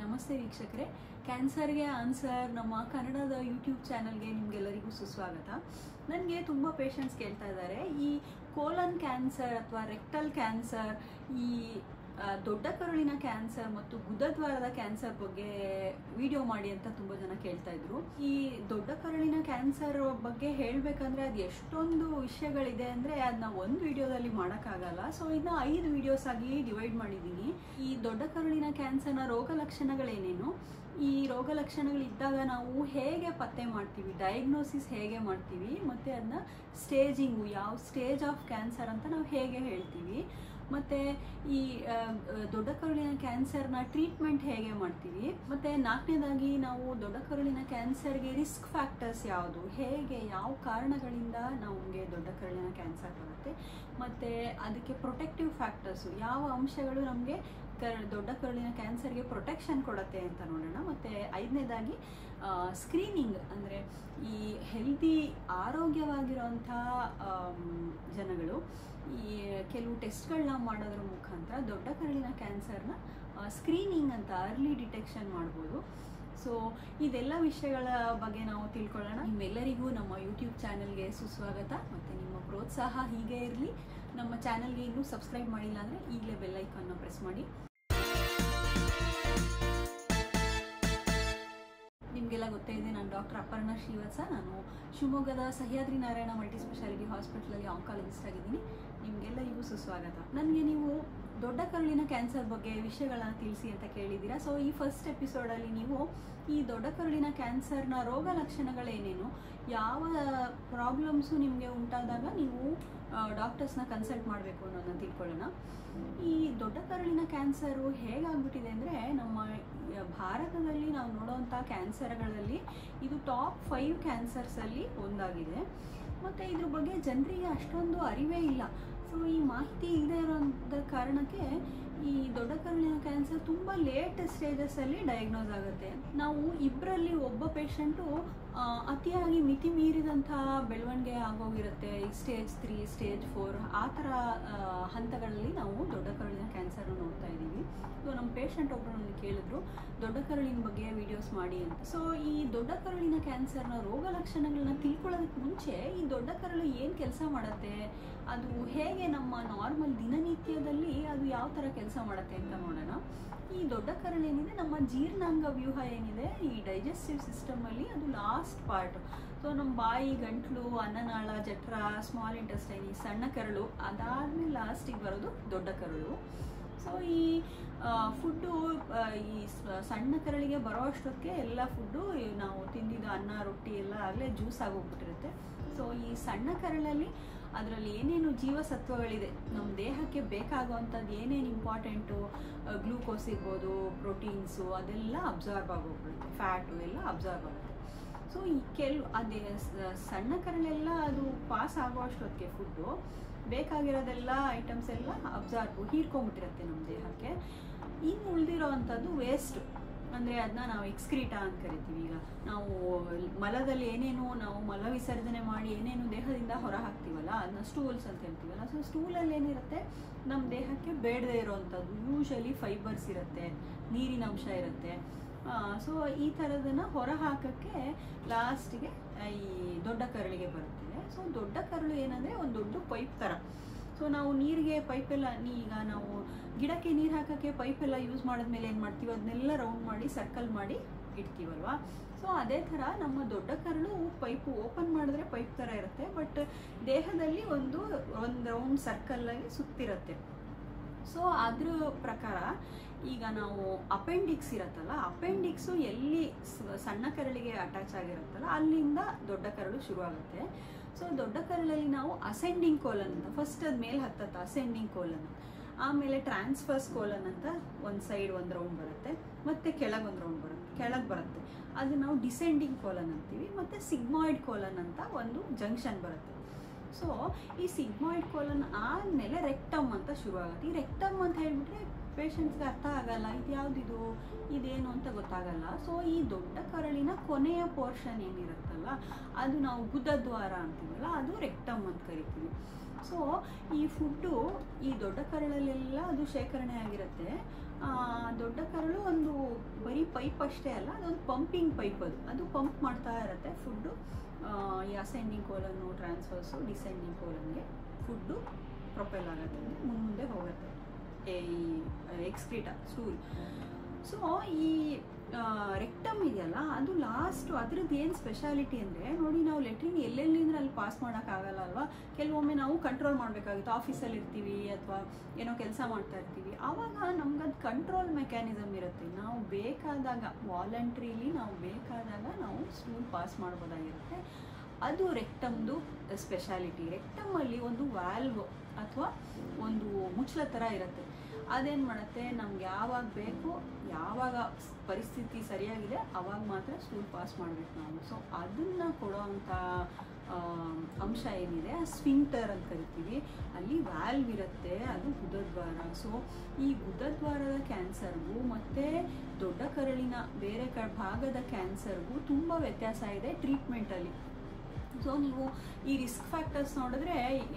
ನಮಸ್ತೆ ವೀಕ್ಷಕರೇ ಕ್ಯಾನ್ಸರ್ಗೆ ಆನ್ಸರ್ ನಮ್ಮ ಕನ್ನಡದ ಯೂಟ್ಯೂಬ್ ಚಾನಲ್ಗೆ ನಿಮಗೆಲ್ಲರಿಗೂ ಸುಸ್ವಾಗತ ನನಗೆ ತುಂಬ ಪೇಷಂಟ್ಸ್ ಕೇಳ್ತಾ ಇದ್ದಾರೆ ಈ ಕೋಲನ್ ಕ್ಯಾನ್ಸರ್ ಅಥವಾ ರೆಕ್ಟಲ್ ಕ್ಯಾನ್ಸರ್ ಈ ಆ, ದೊಡ್ಡ ಕರುಳಿನ ಕ್ಯಾನ್ಸರ್ ಮತ್ತು ಗುದದ್ವಾರದ ಕ್ಯಾನ್ಸರ್ ಬಗ್ಗೆ ವಿಡಿಯೋ ಮಾಡಿ ಅಂತ ತುಂಬ ಜನ ಕೇಳ್ತಾ ಇದ್ರು ಈ ದೊಡ್ಡ ಕರುಳಿನ ಕ್ಯಾನ್ಸರ್ ಬಗ್ಗೆ ಹೇಳಬೇಕಂದ್ರೆ ಅದು ಎಷ್ಟೊಂದು ವಿಷಯಗಳಿದೆ ಅಂದರೆ ಅದನ್ನ ಒಂದು ವಿಡಿಯೋದಲ್ಲಿ ಮಾಡೋಕ್ಕಾಗಲ್ಲ ಸೊ ಇದನ್ನ ಐದು ವಿಡಿಯೋಸ್ ಆಗಿ ಡಿವೈಡ್ ಮಾಡಿದ್ದೀನಿ ಈ ದೊಡ್ಡ ಕರುಳಿನ ಕ್ಯಾನ್ಸರ್ನ ರೋಗ ಲಕ್ಷಣಗಳೇನೇನು ಈ ರೋಗ ಲಕ್ಷಣಗಳಿದ್ದಾಗ ನಾವು ಹೇಗೆ ಪತ್ತೆ ಮಾಡ್ತೀವಿ ಡಯಾಗ್ನೋಸಿಸ್ ಹೇಗೆ ಮಾಡ್ತೀವಿ ಮತ್ತು ಅದನ್ನ ಸ್ಟೇಜಿಂಗು ಯಾವ ಸ್ಟೇಜ್ ಆಫ್ ಕ್ಯಾನ್ಸರ್ ಅಂತ ನಾವು ಹೇಗೆ ಹೇಳ್ತೀವಿ ಮತ್ತು ಈ ಆ, ದೊಡ್ಡ ಕರುಳಿನ ಕ್ಯಾನ್ಸರ್ನ ಟ್ರೀಟ್ಮೆಂಟ್ ಹೇಗೆ ಮಾಡ್ತೀವಿ ಮತ್ತು ನಾಲ್ಕನೇದಾಗಿ ನಾವು ದೊಡ್ಡ ಕರುಳಿನ ಕ್ಯಾನ್ಸರ್ಗೆ ರಿಸ್ಕ್ ಫ್ಯಾಕ್ಟರ್ಸ್ ಯಾವುದು ಹೇಗೆ ಯಾವ ಕಾರಣಗಳಿಂದ ನಮಗೆ ದೊಡ್ಡ ಕರುಳಿನ ಕ್ಯಾನ್ಸರ್ ಬರುತ್ತೆ ಮತ್ತು ಅದಕ್ಕೆ ಪ್ರೊಟೆಕ್ಟಿವ್ ಫ್ಯಾಕ್ಟರ್ಸು ಯಾವ ಅಂಶಗಳು ನಮಗೆ ಕರ್ ದೊಡ್ಡ ಕರುಳಿನ ಕ್ಯಾನ್ಸರ್ಗೆ ಪ್ರೊಟೆಕ್ಷನ್ ಕೊಡುತ್ತೆ ಅಂತ ನೋಡೋಣ ಮತ್ತು ಐದನೇದಾಗಿ ಸ್ಕ್ರೀನಿಂಗ್ ಅಂದರೆ ಈ ಹೆಲ್ದಿ ಆರೋಗ್ಯವಾಗಿರೋಂಥ ಜನಗಳು ಈ ಕೆಲವು ಟೆಸ್ಟ್ಗಳನ್ನ ಮಾಡೋದ್ರ ಮುಖಾಂತರ ದೊಡ್ಡ ಕರುಳಿನ ಕ್ಯಾನ್ಸರ್ನ ಸ್ಕ್ರೀನಿಂಗ್ ಅಂತ ಅರ್ಲಿ ಡಿಟೆಕ್ಷನ್ ಮಾಡ್ಬೋದು ಸೊ ಇದೆಲ್ಲ ವಿಷಯಗಳ ಬಗ್ಗೆ ನಾವು ತಿಳ್ಕೊಳ್ಳೋಣ ನಿಮ್ಮೆಲ್ಲರಿಗೂ ನಮ್ಮ ಯೂಟ್ಯೂಬ್ ಚಾನಲ್ಗೆ ಸುಸ್ವಾಗತ ಮತ್ತು ನಿಮ್ಮ ಪ್ರೋತ್ಸಾಹ ಹೀಗೆ ಇರಲಿ ನಮ್ಮ ಚಾನಲ್ಗೆ ಇನ್ನೂ ಸಬ್ಸ್ಕ್ರೈಬ್ ಮಾಡಿಲ್ಲ ಅಂದರೆ ಈಗಲೇ ಬೆಲ್ ಐಕಾನ್ನ ಪ್ರೆಸ್ ಮಾಡಿ ನಿಮಗೆಲ್ಲ ಗೊತ್ತೇ ಇದೆ ನಾನು ಡಾಕ್ಟರ್ ಅಪರ್ಣ ಶ್ರೀವತ್ಸ ನಾನು ಶಿವಮೊಗ್ಗದ ಸಹ್ಯಾದ್ರಿ ನಾರಾಯಣ ಮಲ್ಟಿ ಸ್ಪೆಷಾಲಿಟಿ ಹಾಸ್ಪಿಟಲಲ್ಲಿ ಆಂಕಾಲಜಿಸ್ಟ್ ಆಗಿದ್ದೀನಿ ನಿಮಗೆಲ್ಲರಿಗೂ ಸುಸ್ವಾಗತ ನನಗೆ ನೀವು ದೊಡ್ಡ ಕರುಳಿನ ಕ್ಯಾನ್ಸರ್ ಬಗ್ಗೆ ವಿಷಯಗಳನ್ನ ತಿಳಿಸಿ ಅಂತ ಕೇಳಿದ್ದೀರಾ ಸೊ ಈ ಫಸ್ಟ್ ಎಪಿಸೋಡಲ್ಲಿ ನೀವು ಈ ದೊಡ್ಡ ಕರುಳಿನ ಕ್ಯಾನ್ಸರ್ನ ರೋಗ ಲಕ್ಷಣಗಳೇನೇನು ಯಾವ ಪ್ರಾಬ್ಲಮ್ಸು ನಿಮಗೆ ಉಂಟಾದಾಗ ನೀವು ಡಾಕ್ಟರ್ಸ್ನ ಕನ್ಸಲ್ಟ್ ಮಾಡಬೇಕು ಅನ್ನೋದನ್ನ ತಿಳ್ಕೊಳ್ಳೋಣ ಈ ದೊಡ್ಡ ಕರುಳಿನ ಕ್ಯಾನ್ಸರು ಹೇಗಾಗ್ಬಿಟ್ಟಿದೆ ಅಂದರೆ ನಮ್ಮ ಭಾರತದಲ್ಲಿ ನಾವು ನೋಡೋವಂಥ ಕ್ಯಾನ್ಸರ್ಗಳಲ್ಲಿ ಇದು ಟಾಪ್ ಫೈವ್ ಕ್ಯಾನ್ಸರ್ಸಲ್ಲಿ ಒಂದಾಗಿದೆ ಮತ್ತು ಇದ್ರ ಬಗ್ಗೆ ಜನರಿಗೆ ಅಷ್ಟೊಂದು ಅರಿವೇ ಇಲ್ಲ ಸೊ ಈ ಮಾಹಿತಿ ಇಲ್ಲದೆ ಇರೋಂಥ ಕಾರಣಕ್ಕೆ ಈ ದೊಡ್ಡ ಕರುಳಿನ ಕ್ಯಾನ್ಸರ್ ತುಂಬ ಲೇಟ್ ಸ್ಟೇಜಸ್ಸಲ್ಲಿ ಡಯಾಗ್ನೋಸ್ ಆಗುತ್ತೆ ನಾವು ಇಬ್ಬರಲ್ಲಿ ಒಬ್ಬ ಪೇಷಂಟು ಅತಿಯಾಗಿ ಮಿತಿ ಮೀರಿದಂಥ ಬೆಳವಣಿಗೆ ಆಗೋಗಿರುತ್ತೆ ಈ ಸ್ಟೇಜ್ ತ್ರೀ ಸ್ಟೇಜ್ ಫೋರ್ ಆ ಥರ ಆ, ಹಂತಗಳಲ್ಲಿ ನಾವು ದೊಡ್ಡ ಕರುಳಿನ ಕ್ಯಾನ್ಸರ್ನ ನೋಡ್ತಾ ಇದ್ದೀವಿ ಸೊ ನಮ್ಮ ಪೇಷಂಟ್ ಒಬ್ಬರು ನನಗೆ ಕೇಳಿದ್ರು ದೊಡ್ಡ ಕರುಳಿನ ಬಗ್ಗೆ ವಿಡಿಯೋಸ್ ಮಾಡಿ ಅಂತ ಸೊ ಈ ದೊಡ್ಡ ಕರುಳಿನ ಕ್ಯಾನ್ಸರ್ನ ರೋಗ ಲಕ್ಷಣಗಳನ್ನ ತಿಳ್ಕೊಳ್ಳೋದಕ್ಕೆ ಮುಂಚೆ ಈ ದೊಡ್ಡ ಕರುಳು ಏನು ಕೆಲಸ ಮಾಡುತ್ತೆ ಅದು ಹೇಗೆ ನಮ್ಮ ನಾರ್ಮಲ್ ದಿನನಿತ್ಯದಲ್ಲಿ ಅದು ಯಾವ ಥರ ಕೆಲಸ ಮಾಡುತ್ತೆ ಅಂತ ನೋಡೋಣ ಈ ದೊಡ್ಡ ಕರಳು ಏನಿದೆ ನಮ್ಮ ಜೀರ್ಣಾಂಗ ವ್ಯೂಹ ಏನಿದೆ ಈ ಡೈಜೆಸ್ಟಿವ್ ಸಿಸ್ಟಮಲ್ಲಿ ಅದು ಲಾಸ್ಟ್ ಪಾರ್ಟ್ ಸೊ ನಮ್ಮ ಬಾಯಿ ಗಂಟ್ಲು ಅನ್ನನಾಳ ಜಠರ ಸ್ಮಾಲ್ ಇಂಟೆಸ್ಟೈನ್ ಈ ಸಣ್ಣ ಕರಳು ಅದಾದ್ಮೇಲೆ ಲಾಸ್ಟಿಗೆ ಬರೋದು ದೊಡ್ಡ ಕರಳು ಸೊ ಈ ಫುಡ್ಡು ಈ ಸ- ಸಣ್ಣ ಕರಳಿಗೆ ಬರೋ ಅಷ್ಟೊತ್ತಿಗೆ ಎಲ್ಲ ಫುಡ್ಡು ನಾವು ತಿಂದಿದ್ದು ಅನ್ನ ರೊಟ್ಟಿ ಎಲ್ಲ ಆಗಲೇ ಜ್ಯೂಸ್ ಆಗೋಗ್ಬಿಟ್ಟಿರುತ್ತೆ ಸೊ ಈ ಸಣ್ಣ ಕರಳಲ್ಲಿ ಅದರಲ್ಲಿ ಏನೇನು ಜೀವಸತ್ವಗಳಿದೆ ನಮ್ಮ ದೇಹಕ್ಕೆ ಬೇಕಾಗುವಂಥದ್ದು ಏನೇನು ಇಂಪಾರ್ಟೆಂಟು ಗ್ಲೂಕೋಸ್ ಇರ್ಬೋದು ಪ್ರೋಟೀನ್ಸು ಅದೆಲ್ಲ ಅಬ್ಸಾರ್ಬ್ ಆಗೋಗ್ಬಿಡುತ್ತೆ ಫ್ಯಾಟು ಎಲ್ಲ ಅಬ್ಸಾರ್ಬ್ ಆಗುತ್ತೆ ಸೊ ಈ ಕೆಲ್ ಅದೇ ಸ- ಸಣ್ಣ ಕರಳೆಲ್ಲ ಅದು ಪಾಸ್ ಆಗೋ ಅಷ್ಟೊತ್ತಿಗೆ ಫುಡ್ಡು ಬೇಕಾಗಿರೋದೆಲ್ಲ ಐಟಮ್ಸ್ ಎಲ್ಲ ಅಬ್ಸಾರ್ಬ್ ಹೀರ್ಕೊಂಬಿಟ್ಟಿರುತ್ತೆ ನಮ್ಮ ದೇಹಕ್ಕೆ ಇನ್ನು ಉಳಿದಿರೋ ಅಂಥದ್ದು ವೇಸ್ಟ್ ಅಂದರೆ ಅದನ್ನ ನಾವು ಎಕ್ಸ್ಕ್ರೀಟಾ ಅಂತ ಕರಿತೀವಿ ಈಗ ನಾವು ಮಲದಲ್ಲಿ ಏನೇನು ನಾವು ಮಲ ವಿಸರ್ಜನೆ ಮಾಡಿ ಏನೇನು ದೇಹದಿಂದ ಹೊರ ಹಾಕ್ತೀವಲ್ಲ ಅದನ್ನ ಸ್ಟೂಲ್ಸ್ ಅಂತ ಹೇಳ್ತೀವಲ್ಲ ಸೊ ಸ್ಟೂಲಲ್ಲಿ ಏನಿರುತ್ತೆ ನಮ್ಮ ದೇಹಕ್ಕೆ ಬೇಡದೇ ಇರೋವಂಥದ್ದು ಯೂಶಲಿ ಫೈಬರ್ಸ್ ಇರುತ್ತೆ ನೀರಿನ ಅಂಶ ಇರುತ್ತೆ ಸೊ ಈ ಥರದನ್ನ ಹೊರ ಹಾಕೋಕ್ಕೆ ಲಾಸ್ಟಿಗೆ ಈ ದೊಡ್ಡ ಕರಳಿಗೆ ಬರುತ್ತೆ ಸೊ ದೊಡ್ಡ ಕರಳು ಏನಂದರೆ ಒಂದು ದೊಡ್ಡ ಪೈಪ್ ಥರ ಸೊ ನಾವು ನೀರಿಗೆ ಪೈಪೆಲ್ಲ ನೀ ಈಗ ನಾವು ಗಿಡಕ್ಕೆ ನೀರು ಹಾಕೋಕ್ಕೆ ಪೈಪೆಲ್ಲ ಯೂಸ್ ಮಾಡಿದ್ಮೇಲೆ ಏನು ಮಾಡ್ತೀವಿ ಅದನ್ನೆಲ್ಲ ರೌಂಡ್ ಮಾಡಿ ಸರ್ಕಲ್ ಮಾಡಿ ಇಡ್ತೀವಲ್ವಾ ಸೊ ಅದೇ ಥರ ನಮ್ಮ ದೊಡ್ಡ ಕರಳು ಪೈಪು ಓಪನ್ ಮಾಡಿದ್ರೆ ಪೈಪ್ ಥರ ಇರುತ್ತೆ ಬಟ್ ದೇಹದಲ್ಲಿ ಒಂದು ಒಂದು ರೌಂಡ್ ಸರ್ಕಲ್ಲಾಗಿ ಸುತ್ತಿರುತ್ತೆ ಸೊ ಅದ್ರ ಪ್ರಕಾರ ಈಗ ನಾವು ಅಪೆಂಡಿಕ್ಸ್ ಇರತ್ತಲ್ಲ ಅಪೆಂಡಿಕ್ಸು ಎಲ್ಲಿ ಸ- ಸಣ್ಣ ಕರಳಿಗೆ ಅಟ್ಯಾಚ್ ಆಗಿರುತ್ತಲ್ಲ ಅಲ್ಲಿಂದ ದೊಡ್ಡ ಕರಳು ಶುರುವಾಗುತ್ತೆ ಸೊ ದೊಡ್ಡ ಕರಳಲ್ಲಿ ನಾವು ಅಸೆಂಡಿಂಗ್ ಕೋಲನ್ ಅಂತ ಫಸ್ಟ್ ಅದು ಮೇಲೆ ಹತ್ತತ್ತ ಅಸೆಂಡಿಂಗ್ ಕೋಲನ್ ಆಮೇಲೆ ಟ್ರಾನ್ಸ್ಫರ್ಸ್ ಕೋಲನ್ ಅಂತ ಒಂದು ಸೈಡ್ ಒಂದು ರೌಂಡ್ ಬರುತ್ತೆ ಮತ್ತೆ ಕೆಳಗೆ ಒಂದು ರೌಂಡ್ ಬರುತ್ತೆ ಕೆಳಗೆ ಬರುತ್ತೆ ಅದು ನಾವು ಡಿಸೆಂಡಿಂಗ್ ಕೋಲನ್ ಅಂತೀವಿ ಮತ್ತೆ ಸಿಗ್ಮಾಯ್ಡ್ ಕೋಲನ್ ಅಂತ ಒಂದು ಜಂಕ್ಷನ್ ಬರುತ್ತೆ ಸೊ ಈ ಸಿಗ್ಮಾಯ್ಡ್ ಕೋಲನ್ ಆದಮೇಲೆ ರೆಕ್ಟಮ್ ಅಂತ ಶುರುವಾಗುತ್ತೆ ಈ ರೆಕ್ಟಮ್ ಅಂತ ಹೇಳ್ಬಿಟ್ರೆ ಪೇಷಂಟ್ಸ್ಗೆ ಅರ್ಥ ಆಗಲ್ಲ ಇದು ಯಾವುದಿದು ಇದೇನು ಅಂತ ಗೊತ್ತಾಗಲ್ಲ ಸೊ ಈ ದೊಡ್ಡ ಕರಳಿನ ಕೊನೆಯ ಪೋರ್ಷನ್ ಏನಿರುತ್ತಲ್ಲ ಅದು ನಾವು ಗುದದ್ವಾರ ಅಂತೀವಲ್ಲ ಅದು ರೆಕ್ಟಮ್ ಅಂತ ಕರಿತೀವಿ ಸೊ ಈ ಫುಡ್ಡು ಈ ದೊಡ್ಡ ಕರಳಲ್ಲೆಲ್ಲ ಅದು ಶೇಖರಣೆ ಆಗಿರುತ್ತೆ ಆ, ದೊಡ್ಡ ಕರಳು ಒಂದು ಬರೀ ಪೈಪ್ ಅಷ್ಟೇ ಅಲ್ಲ ಅದೊಂದು ಪಂಪಿಂಗ್ ಪೈಪ್ ಅದು ಅದು ಪಂಪ್ ಮಾಡ್ತಾ ಇರುತ್ತೆ ಫುಡ್ಡು ಈ ಅಸೆಂಡಿಂಗ್ ಕೋಲನ್ನು ಟ್ರಾನ್ಸ್ಫರ್ಸು ಡಿಸೆಂಡಿಂಗ್ ಕೋಲನ್ಗೆ ಫುಡ್ಡು ಪ್ರೊಪೆಲ್ ಆಗುತ್ತೆ ಅಂದರೆ ಮುಂದೆ ಹೋಗುತ್ತೆ ಈ ಎಕ್ಸ್ಕ್ರೀಟ ಸ್ಟೂಲ್ ಸೊ ಈ ರೆಕ್ಟಮ್ ಇದೆಯಲ್ಲ ಅದು ಲಾಸ್ಟು ಅದ್ರದ್ದು ಏನು ಸ್ಪೆಷಾಲಿಟಿ ಅಂದರೆ ನೋಡಿ ನಾವು ಲೆಟ್ರಿನ್ ಎಲ್ಲೆಲ್ಲಿಂದ್ರೆ ಅಲ್ಲಿ ಪಾಸ್ ಮಾಡೋಕ್ಕಾಗಲ್ಲ ಅಲ್ವಾ ಕೆಲವೊಮ್ಮೆ ನಾವು ಕಂಟ್ರೋಲ್ ಮಾಡಬೇಕಾಗುತ್ತೆ ಆಫೀಸಲ್ಲಿ ಇರ್ತೀವಿ ಅಥವಾ ಏನೋ ಕೆಲಸ ಮಾಡ್ತಾ ಇರ್ತೀವಿ ಆವಾಗ ನಮ್ಗದು ಕಂಟ್ರೋಲ್ ಮೆಕ್ಯಾನಿಸಮ್ ಇರುತ್ತೆ ನಾವು ಬೇಕಾದಾಗ ವಾಲಂಟ್ರಿಲಿ ನಾವು ಬೇಕಾದಾಗ ನಾವು ಸ್ಟೂಲ್ ಪಾಸ್ ಮಾಡ್ಬೋದಾಗಿರುತ್ತೆ ಅದು ರೆಕ್ಟಮ್ದು ಸ್ಪೆಷಾಲಿಟಿ ರೆಕ್ಟಮಲ್ಲಿ ಒಂದು ವ್ಯಾಲ್ವ್ ಅಥವಾ ಒಂದು ಮುಚ್ಚಳ ಥರ ಇರುತ್ತೆ ಅದೇನು ಮಾಡುತ್ತೆ ನಮ್ಗೆ ಯಾವಾಗ ಬೇಕೋ ಯಾವಾಗ ಪರಿಸ್ಥಿತಿ ಸರಿಯಾಗಿದೆ ಅವಾಗ ಮಾತ್ರ ಸ್ಟೂಲ್ ಪಾಸ್ ಮಾಡಬೇಕು ನಾವು ಸೊ ಅದನ್ನು ಕೊಡೋವಂಥ ಅಂಶ ಏನಿದೆ ಸ್ವಿಂಟರ್ ಅಂತ ಕರಿತೀವಿ ಅಲ್ಲಿ ವ್ಯಾಲ್ವ್ ಇರುತ್ತೆ ಅದು ಗುದದ್ವಾರ ಸೊ ಈ ಗುದದ್ವಾರದ ಕ್ಯಾನ್ಸರ್ಗೂ ಮತ್ತು ದೊಡ್ಡ ಕರಳಿನ ಬೇರೆ ಕ ಭಾಗದ ಕ್ಯಾನ್ಸರ್ಗೂ ತುಂಬ ವ್ಯತ್ಯಾಸ ಇದೆ ಟ್ರೀಟ್ಮೆಂಟಲ್ಲಿ ಸೊ ನೀವು ಈ ರಿಸ್ಕ್ ಫ್ಯಾಕ್ಟರ್ಸ್ ನೋಡಿದ್ರೆ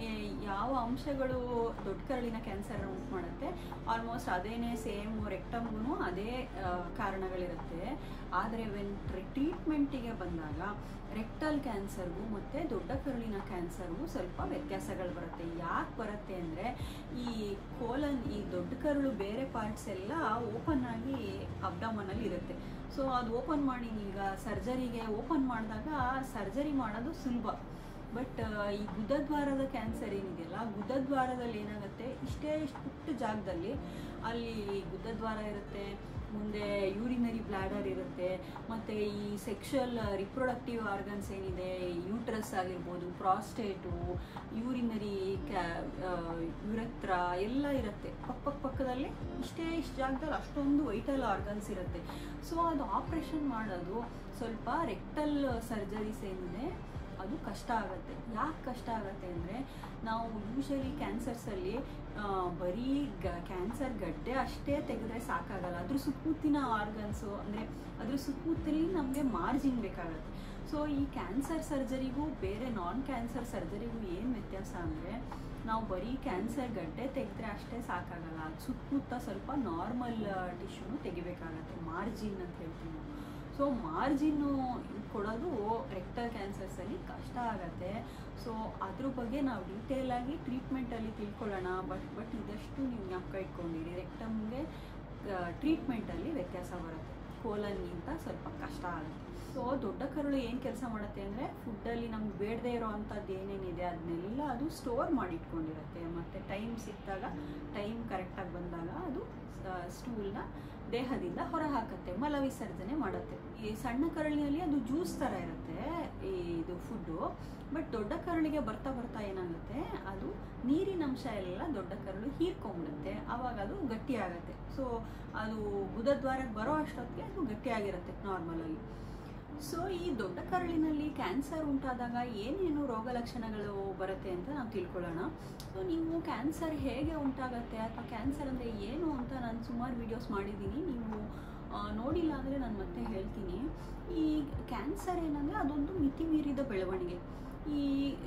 ಯಾವ ಅಂಶಗಳು ದೊಡ್ಡ ಕರಳಿನ ಕ್ಯಾನ್ಸರ್ ಉಂಟು ಮಾಡುತ್ತೆ ಆಲ್ಮೋಸ್ಟ್ ಅದೇನೇ ಸೇಮ್ ರೆಕ್ಟಮ್ಗೂ ಅದೇ ಕಾರಣಗಳಿರುತ್ತೆ ಆದರೆ ವೆನ್ ಟ್ರೀಟ್ಮೆಂಟಿಗೆ ಬಂದಾಗ ರೆಕ್ಟಲ್ ಕ್ಯಾನ್ಸರ್ಗೂ ಮತ್ತು ದೊಡ್ಡ ಕರುಳಿನ ಕ್ಯಾನ್ಸರ್ಗೂ ಸ್ವಲ್ಪ ವ್ಯತ್ಯಾಸಗಳು ಬರುತ್ತೆ ಯಾಕೆ ಬರುತ್ತೆ ಅಂದರೆ ಈ ಕೋಲನ್ ಈ ದೊಡ್ಡ ಕರುಳು ಬೇರೆ ಪಾರ್ಟ್ಸ್ ಎಲ್ಲ ಓಪನ್ ಆಗಿ ಅಬ್ಡಮನಲ್ಲಿ ಇರುತ್ತೆ ಸೊ ಅದು ಓಪನ್ ಮಾಡಿ ಈಗ ಸರ್ಜರಿಗೆ ಓಪನ್ ಮಾಡಿದಾಗ ಸರ್ಜರಿ ಮಾಡೋದು ಸುಲಭ ಬಟ್ ಈ ಗುದದ್ವಾರದ ಕ್ಯಾನ್ಸರ್ ಏನಿದೆಯಲ್ಲ ಗುದದ್ವಾರದಲ್ಲಿ ಏನಾಗುತ್ತೆ ಇಷ್ಟೇ ಇಷ್ಟು ಪುಟ್ಟ ಜಾಗದಲ್ಲಿ ಅಲ್ಲಿ ಗುದದ್ವಾರ ಇರುತ್ತೆ ಮುಂದೆ ಯೂರಿನರಿ ಬ್ಲ್ಯಾಡರ್ ಇರುತ್ತೆ ಮತ್ತು ಈ ಸೆಕ್ಷುವಲ್ ರಿಪ್ರೊಡಕ್ಟಿವ್ ಆರ್ಗನ್ಸ್ ಏನಿದೆ ಯೂಟ್ರಸ್ ಆಗಿರ್ಬೋದು ಪ್ರಾಸ್ಟೇಟು ಯೂರಿನರಿ ಕ್ಯಾ ಯುರತ್ರ ಎಲ್ಲ ಇರುತ್ತೆ ಪಕ್ಕ ಪಕ್ಕದಲ್ಲಿ ಇಷ್ಟೇ ಇಷ್ಟು ಜಾಗದಲ್ಲಿ ಅಷ್ಟೊಂದು ವೈಟಲ್ ಆರ್ಗನ್ಸ್ ಇರುತ್ತೆ ಸೊ ಅದು ಆಪ್ರೇಷನ್ ಮಾಡೋದು ಸ್ವಲ್ಪ ರೆಕ್ಟಲ್ ಸರ್ಜರೀಸ್ ಏನಿದೆ ಅದು ಕಷ್ಟ ಆಗುತ್ತೆ ಯಾಕೆ ಕಷ್ಟ ಆಗುತ್ತೆ ಅಂದರೆ ನಾವು ಯೂಶಲಿ ಕ್ಯಾನ್ಸರ್ಸಲ್ಲಿ ಬರೀ ಗ ಕ್ಯಾನ್ಸರ್ ಗಡ್ಡೆ ಅಷ್ಟೇ ತೆಗೆದ್ರೆ ಸಾಕಾಗಲ್ಲ ಅದ್ರ ಸುತ್ತಮುತ್ತಿನ ಆರ್ಗನ್ಸು ಅಂದರೆ ಅದ್ರ ಸುತ್ತಮುತ್ತಲಿ ನಮಗೆ ಮಾರ್ಜಿನ್ ಬೇಕಾಗುತ್ತೆ ಸೊ ಈ ಕ್ಯಾನ್ಸರ್ ಸರ್ಜರಿಗೂ ಬೇರೆ ನಾನ್ ಕ್ಯಾನ್ಸರ್ ಸರ್ಜರಿಗೂ ಏನು ವ್ಯತ್ಯಾಸ ಅಂದರೆ ನಾವು ಬರೀ ಕ್ಯಾನ್ಸರ್ ಗಡ್ಡೆ ತೆಗೆದ್ರೆ ಅಷ್ಟೇ ಸಾಕಾಗಲ್ಲ ಅದು ಸುತ್ತಮುತ್ತ ಸ್ವಲ್ಪ ನಾರ್ಮಲ್ ಟಿಶ್ಯೂನು ತೆಗಿಬೇಕಾಗತ್ತೆ ಮಾರ್ಜಿನ್ ಅಂತ ಹೇಳ್ತೀವಿ ನಾವು ಸೊ ಮಾರ್ಜಿನ್ನು ಕೊಡೋದು ರೆಕ್ಟಲ್ ಕ್ಯಾನ್ಸರ್ಸಲ್ಲಿ ಕಷ್ಟ ಆಗುತ್ತೆ ಸೊ ಅದ್ರ ಬಗ್ಗೆ ನಾವು ಡೀಟೇಲಾಗಿ ಟ್ರೀಟ್ಮೆಂಟಲ್ಲಿ ತಿಳ್ಕೊಳ್ಳೋಣ ಬಟ್ ಬಟ್ ಇದಷ್ಟು ನೀವು ಜ್ಞಾಪಕ ಇಟ್ಕೊಂಡಿರಿ ರೆಕ್ಟಮ್ಗೆ ಟ್ರೀಟ್ಮೆಂಟಲ್ಲಿ ವ್ಯತ್ಯಾಸ ಬರುತ್ತೆ ಕೋಲನ್ಗಿಂತ ಸ್ವಲ್ಪ ಕಷ್ಟ ಆಗುತ್ತೆ ಸೊ ದೊಡ್ಡ ಕರುಳು ಏನು ಕೆಲಸ ಮಾಡುತ್ತೆ ಅಂದರೆ ಫುಡ್ಡಲ್ಲಿ ನಮ್ಗೆ ಬೇಡದೇ ಇರೋ ಅಂಥದ್ದು ಏನೇನಿದೆ ಅದನ್ನೆಲ್ಲ ಅದು ಸ್ಟೋರ್ ಮಾಡಿಟ್ಕೊಂಡಿರುತ್ತೆ ಮತ್ತು ಟೈಮ್ ಸಿಕ್ಕಿದಾಗ ಟೈಮ್ ಕರೆಕ್ಟಾಗಿ ಬಂದಾಗ ಅದು ಸ್ಟೂಲ್ನ ದೇಹದಿಂದ ಹೊರ ಹಾಕುತ್ತೆ ಮಲ ವಿಸರ್ಜನೆ ಮಾಡುತ್ತೆ ಈ ಸಣ್ಣ ಕರಳಿನಲ್ಲಿ ಅದು ಜ್ಯೂಸ್ ಥರ ಇರುತ್ತೆ ಈ ಇದು ಫುಡ್ಡು ಬಟ್ ದೊಡ್ಡ ಕರಳಿಗೆ ಬರ್ತಾ ಬರ್ತಾ ಏನಾಗುತ್ತೆ ಅದು ನೀರಿನ ಅಂಶ ಎಲ್ಲ ದೊಡ್ಡ ಕರಳು ಹೀರ್ಕೊಂಡ್ಬಿಡುತ್ತೆ ಆವಾಗ ಅದು ಗಟ್ಟಿಯಾಗತ್ತೆ ಸೊ ಅದು ಗುದದ್ವಾರಕ್ಕೆ ಬರೋ ಅಷ್ಟೊತ್ತಿಗೆ ಅದು ಗಟ್ಟಿಯಾಗಿರುತ್ತೆ ನಾರ್ಮಲಾಗಿ ಸೊ ಈ ದೊಡ್ಡ ಕರಳಿನಲ್ಲಿ ಕ್ಯಾನ್ಸರ್ ಉಂಟಾದಾಗ ಏನೇನು ರೋಗ ಲಕ್ಷಣಗಳು ಬರುತ್ತೆ ಅಂತ ನಾವು ತಿಳ್ಕೊಳ್ಳೋಣ ಸೊ ನೀವು ಕ್ಯಾನ್ಸರ್ ಹೇಗೆ ಉಂಟಾಗತ್ತೆ ಅಥವಾ ಕ್ಯಾನ್ಸರ್ ಅಂದರೆ ಏನು ಅಂತ ನಾನು ಸುಮಾರು ವೀಡಿಯೋಸ್ ಮಾಡಿದ್ದೀನಿ ನೀವು ನೋಡಿಲ್ಲ ಅಂದರೆ ನಾನು ಮತ್ತೆ ಹೇಳ್ತೀನಿ ಈ ಕ್ಯಾನ್ಸರ್ ಏನಂದರೆ ಅದೊಂದು ಮಿತಿ ಮೀರಿದ ಬೆಳವಣಿಗೆ ಈ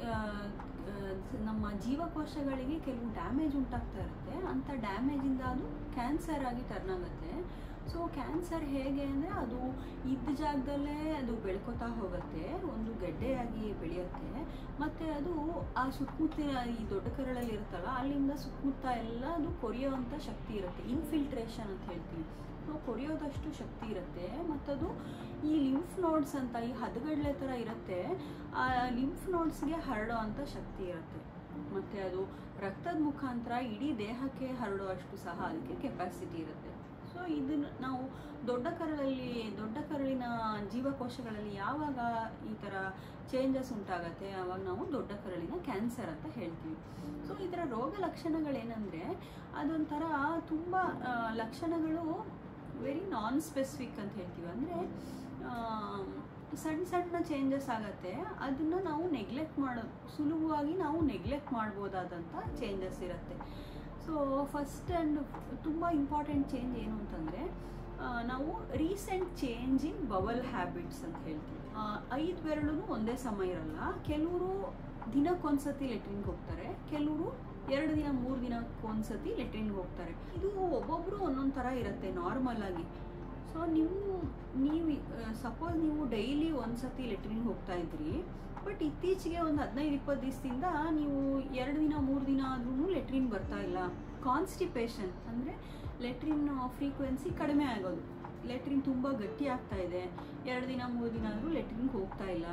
ನಮ್ಮ ಜೀವಕೋಶಗಳಿಗೆ ಕೆಲವು ಡ್ಯಾಮೇಜ್ ಉಂಟಾಗ್ತಾ ಇರುತ್ತೆ ಅಂಥ ಡ್ಯಾಮೇಜಿಂದ ಅದು ಕ್ಯಾನ್ಸರ್ ಆಗಿ ಟರ್ನ್ ಆಗುತ್ತೆ ಸೊ ಕ್ಯಾನ್ಸರ್ ಹೇಗೆ ಅಂದರೆ ಅದು ಇದ್ದ ಜಾಗದಲ್ಲೇ ಅದು ಬೆಳ್ಕೊತಾ ಹೋಗುತ್ತೆ ಒಂದು ಗೆಡ್ಡೆಯಾಗಿ ಬೆಳೆಯುತ್ತೆ ಮತ್ತು ಅದು ಆ ಸುತ್ತಮುತ್ತಿನ ಈ ದೊಡ್ಡ ಕರಳಲ್ಲಿ ಇರುತ್ತಲ್ಲ ಅಲ್ಲಿಂದ ಸುತ್ತಮುತ್ತ ಎಲ್ಲ ಅದು ಕೊರಿಯೋವಂಥ ಶಕ್ತಿ ಇರುತ್ತೆ ಇನ್ಫಿಲ್ಟ್ರೇಷನ್ ಅಂತ ಹೇಳ್ತೀವಿ ಸೊ ಕೊರಿಯೋದಷ್ಟು ಶಕ್ತಿ ಇರುತ್ತೆ ಮತ್ತದು ಈ ಲಿಂಫ್ ನೋಡ್ಸ್ ಅಂತ ಈ ಹದಗಡ್ಲೆ ಥರ ಇರುತ್ತೆ ಆ ಲಿಂಫ್ ನೋಡ್ಸ್ಗೆ ಹರಡೋ ಅಂಥ ಶಕ್ತಿ ಇರುತ್ತೆ ಮತ್ತು ಅದು ರಕ್ತದ ಮುಖಾಂತರ ಇಡೀ ದೇಹಕ್ಕೆ ಹರಡುವಷ್ಟು ಸಹ ಅದಕ್ಕೆ ಕೆಪಾಸಿಟಿ ಇರುತ್ತೆ ಸೊ ಇದನ್ನು ನಾವು ದೊಡ್ಡ ಕರಳಲ್ಲಿ ದೊಡ್ಡ ಕರಳಿನ ಜೀವಕೋಶಗಳಲ್ಲಿ ಯಾವಾಗ ಈ ಥರ ಚೇಂಜಸ್ ಉಂಟಾಗತ್ತೆ ಆವಾಗ ನಾವು ದೊಡ್ಡ ಕರಳಿನ ಕ್ಯಾನ್ಸರ್ ಅಂತ ಹೇಳ್ತೀವಿ ಸೊ ಇದರ ರೋಗ ಲಕ್ಷಣಗಳೇನೆಂದರೆ ಅದೊಂಥರ ತುಂಬ ಲಕ್ಷಣಗಳು ವೆರಿ ನಾನ್ ಸ್ಪೆಸಿಫಿಕ್ ಅಂತ ಹೇಳ್ತೀವಿ ಅಂದರೆ ಸಣ್ಣ ಸಣ್ಣ ಚೇಂಜಸ್ ಆಗುತ್ತೆ ಅದನ್ನು ನಾವು ನೆಗ್ಲೆಕ್ಟ್ ಮಾಡೋ ಸುಲಭವಾಗಿ ನಾವು ನೆಗ್ಲೆಕ್ಟ್ ಮಾಡ್ಬೋದಾದಂಥ ಚೇಂಜಸ್ ಇರುತ್ತೆ ಸೊ ಫಸ್ಟ್ ಆ್ಯಂಡ್ ತುಂಬ ಇಂಪಾರ್ಟೆಂಟ್ ಚೇಂಜ್ ಏನು ಅಂತಂದರೆ ನಾವು recent change in bowel habits ಅಂತ ಹೇಳ್ತೀವಿ ಐದು ಬೆರಳು ಒಂದೇ ಸಮ ಇರಲ್ಲ ಕೆಲವರು ದಿನಕ್ಕೊಂದ್ಸತಿ ಲೆಟ್ರಿನ್ಗೆ ಹೋಗ್ತಾರೆ ಕೆಲವರು ಎರಡು ದಿನ ಮೂರು ದಿನಕ್ಕೊಂದ್ಸತಿ ಲೆಟ್ರಿನ್ಗೆ ಹೋಗ್ತಾರೆ ಇದು ಒಬ್ಬೊಬ್ಬರು ಒಂದೊಂದು ಥರ ಇರುತ್ತೆ ನಾರ್ಮಲ್ ಆಗಿ ಸೊ ನೀವು ನೀವು ಸಪೋಸ್ ನೀವು ಡೈಲಿ ಒಂದು ಸತಿ ಲೆಟ್ರಿನ್ಗೆ ಹೋಗ್ತಾ ಇದ್ರಿ ಬಟ್ ಇತ್ತೀಚೆಗೆ ಒಂದು ಹದಿನೈದು ಇಪ್ಪತ್ತು ದಿವಸದಿಂದ ನೀವು ಎರಡು ದಿನ ಮೂರು ದಿನ ಆದ್ರೂ ಲೆಟ್ರಿನ್ ಬರ್ತಾ ಇಲ್ಲ ಕಾನ್ಸ್ಟಿಪೇಷನ್ ಅಂದರೆ ಲೆಟ್ರಿನ್ ಫ್ರೀಕ್ವೆನ್ಸಿ ಕಡಿಮೆ ಆಗೋದು ಲೆಟ್ರಿನ್ ತುಂಬ ಗಟ್ಟಿ ಆಗ್ತಾ ಇದೆ ಎರಡು ದಿನ ಮೂರು ದಿನ ಆದರೂ ಲೆಟ್ರಿನ್ಗೆ ಹೋಗ್ತಾ ಇಲ್ಲ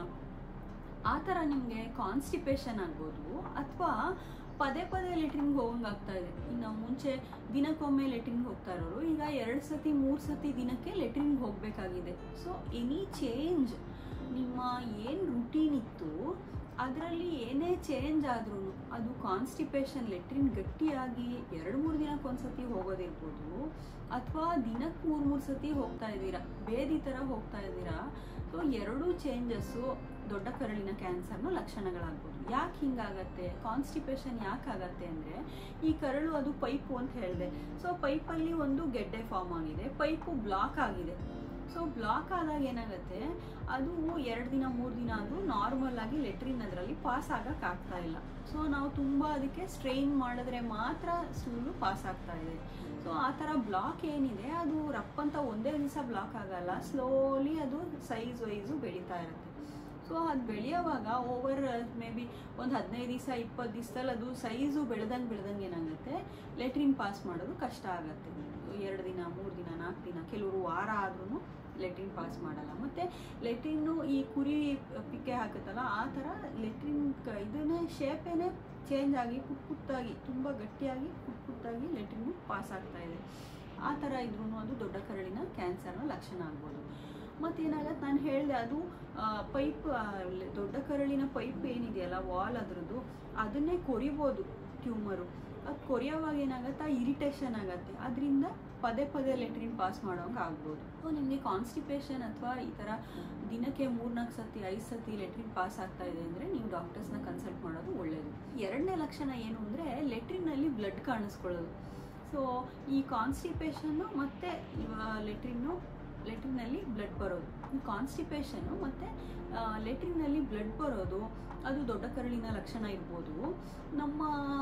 ಆ ಥರ ನಿಮಗೆ ಕಾನ್ಸ್ಟಿಪೇಷನ್ ಆಗ್ಬೋದು ಅಥವಾ ಪದೇ ಪದೇ ಲೆಟ್ರಿನ್ಗೆ ಹೋಗಂಗೆ ಆಗ್ತಾ ಇದೆ ಇನ್ನು ಮುಂಚೆ ದಿನಕ್ಕೊಮ್ಮೆ ಲೆಟ್ರಿನ್ಗೆ ಹೋಗ್ತಾ ಇರೋರು ಈಗ ಎರಡು ಸತಿ ಮೂರು ಸತಿ ದಿನಕ್ಕೆ ಲೆಟ್ರಿನ್ಗೆ ಹೋಗಬೇಕಾಗಿದೆ ಸೊ ಎನಿ ಚೇಂಜ್ ನಿಮ್ಮ ಏನು ರುಟೀನ್ ಇತ್ತು ಅದರಲ್ಲಿ ಏನೇ ಚೇಂಜ್ ಆದ್ರೂ ಅದು ಕಾನ್ಸ್ಟಿಪೇಷನ್ ಲೆಟ್ರಿನ್ ಗಟ್ಟಿಯಾಗಿ ಎರಡು ಮೂರು ದಿನಕ್ಕೆ ಒಂದ್ಸತಿ ಹೋಗೋದಿರ್ಬೋದು ಅಥವಾ ದಿನಕ್ಕೆ ಮೂರು ಮೂರು ಸತಿ ಹೋಗ್ತಾ ಇದ್ದೀರಾ ಬೇದಿ ಥರ ಹೋಗ್ತಾ ಇದ್ದೀರಾ ಸೊ ಎರಡೂ ಚೇಂಜಸ್ಸು ದೊಡ್ಡ ಕರಳಿನ ಕ್ಯಾನ್ಸರ್ನ ಲಕ್ಷಣಗಳಾಗ್ಬೋದು ಯಾಕೆ ಹಿಂಗಾಗತ್ತೆ ಕಾನ್ಸ್ಟಿಪೇಷನ್ ಯಾಕೆ ಆಗತ್ತೆ ಅಂದರೆ ಈ ಕರಳು ಅದು ಪೈಪು ಅಂತ ಹೇಳಿದೆ ಸೊ ಪೈಪಲ್ಲಿ ಒಂದು ಗೆಡ್ಡೆ ಫಾರ್ಮ್ ಆಗಿದೆ ಪೈಪು ಬ್ಲಾಕ್ ಆಗಿದೆ ಸೊ ಬ್ಲಾಕ್ ಆದಾಗ ಏನಾಗುತ್ತೆ ಅದು ಎರಡು ದಿನ ಮೂರು ದಿನ ಆದರೂ ನಾರ್ಮಲ್ ಆಗಿ ಲೆಟ್ರಿನ್ ಅದರಲ್ಲಿ ಪಾಸ್ ಆಗಕ್ಕೆ ಆಗ್ತಾ ಇಲ್ಲ ಸೊ ನಾವು ತುಂಬ ಅದಕ್ಕೆ ಸ್ಟ್ರೈನ್ ಮಾಡಿದ್ರೆ ಮಾತ್ರ ಸ್ಟೂಲು ಪಾಸ್ ಆಗ್ತಾ ಇದೆ ಸೊ ಆ ಥರ ಬ್ಲಾಕ್ ಏನಿದೆ ಅದು ರಪ್ಪಂತ ಒಂದೇ ದಿವಸ ಬ್ಲಾಕ್ ಆಗಲ್ಲ ಸ್ಲೋಲಿ ಅದು ಸೈಜ್ ವೈಸು ಬೆಳೀತಾ ಇರುತ್ತೆ ಸೊ ಅದು ಬೆಳೆಯೋವಾಗ ಓವರ್ ಮೇ ಬಿ ಒಂದು ಹದಿನೈದು ದಿವಸ ಇಪ್ಪತ್ತು ದಿವಸದಲ್ಲಿ ಅದು ಸೈಜು ಬೆಳೆದಂಗೆ ಬೆಳೆದಂಗೆ ಏನಾಗುತ್ತೆ ಲೆಟ್ರಿನ್ ಪಾಸ್ ಮಾಡೋದು ಕಷ್ಟ ಆಗುತ್ತೆ ಎರಡು ದಿನ ಮೂರು ದಿನ ನಾಲ್ಕು ದಿನ ಕೆಲವರು ವಾರ ಆದ್ರೂ ಲೆಟ್ರಿನ್ ಪಾಸ್ ಮಾಡಲ್ಲ ಮತ್ತು ಲೆಟ್ರಿನ್ನು ಈ ಕುರಿ ಪಿಕ್ಕೆ ಹಾಕುತ್ತಲ್ಲ ಆ ಥರ ಲೆಟ್ರಿನ್ ಕ ಇದನ್ನೇ ಶೇಪೇನೆ ಚೇಂಜ್ ಆಗಿ ಪುಟ್ ಪುಟ್ಟಾಗಿ ತುಂಬ ಗಟ್ಟಿಯಾಗಿ ಪುಟ್ ಪುಟ್ಟಾಗಿ ಲೆಟ್ರಿನ್ ಪಾಸ್ ಆಗ್ತಾ ಇದೆ ಆ ಥರ ಇದ್ರೂ ಅದು ದೊಡ್ಡ ಕರಳಿನ ಕ್ಯಾನ್ಸರ್ನ ಲಕ್ಷಣ ಆಗ್ಬೋದು ಮತ್ತೇನಾಗತ್ತೆ ನಾನು ಹೇಳಿದೆ ಅದು ಪೈಪ್ ದೊಡ್ಡ ಕರಳಿನ ಪೈಪ್ ಏನಿದೆಯಲ್ಲ ವಾಲ್ ಅದರದ್ದು ಅದನ್ನೇ ಕೊರಿಬೋದು ಟ್ಯೂಮರು ಅದು ಕೊರಿಯೋವಾಗ ಏನಾಗುತ್ತೆ ಇರಿಟೇಷನ್ ಆಗುತ್ತೆ ಅದರಿಂದ ಪದೇ ಪದೇ ಲೆಟ್ರಿನ್ ಪಾಸ್ ಮಾಡೋಂಗೆ ಆಗ್ಬೋದು ಸೊ ನಿಮಗೆ ಕಾನ್ಸ್ಟಿಪೇಷನ್ ಅಥವಾ ಈ ಥರ ದಿನಕ್ಕೆ ಮೂರ್ನಾಲ್ಕು ಸತಿ ಐದು ಸತಿ ಲೆಟ್ರಿನ್ ಪಾಸ್ ಆಗ್ತಾ ಇದೆ ಅಂದರೆ ನೀವು ಡಾಕ್ಟರ್ಸ್ನ ಕನ್ಸಲ್ಟ್ ಮಾಡೋದು ಒಳ್ಳೆಯದು ಎರಡನೇ ಲಕ್ಷಣ ಏನು ಅಂದರೆ ಲೆಟ್ರಿನಲ್ಲಿ ಬ್ಲಡ್ ಕಾಣಿಸ್ಕೊಳ್ಳೋದು ಸೊ ಈ ಕಾನ್ಸ್ಟಿಪೇಷನ್ನು ಮತ್ತು ಲೆಟ್ರಿನ್ನು ಲೆಟ್ರಿನಲ್ಲಿ ಬ್ಲಡ್ ಬರೋದು ಈ ಕಾನ್ಸ್ಟಿಪೇಷನ್ನು ಮತ್ತು ಲೆಟ್ರಿನಲ್ಲಿ ಬ್ಲಡ್ ಬರೋದು ಅದು ದೊಡ್ಡ ಕರಳಿನ ಲಕ್ಷಣ ಇರ್ಬೋದು ನಮ್ಮ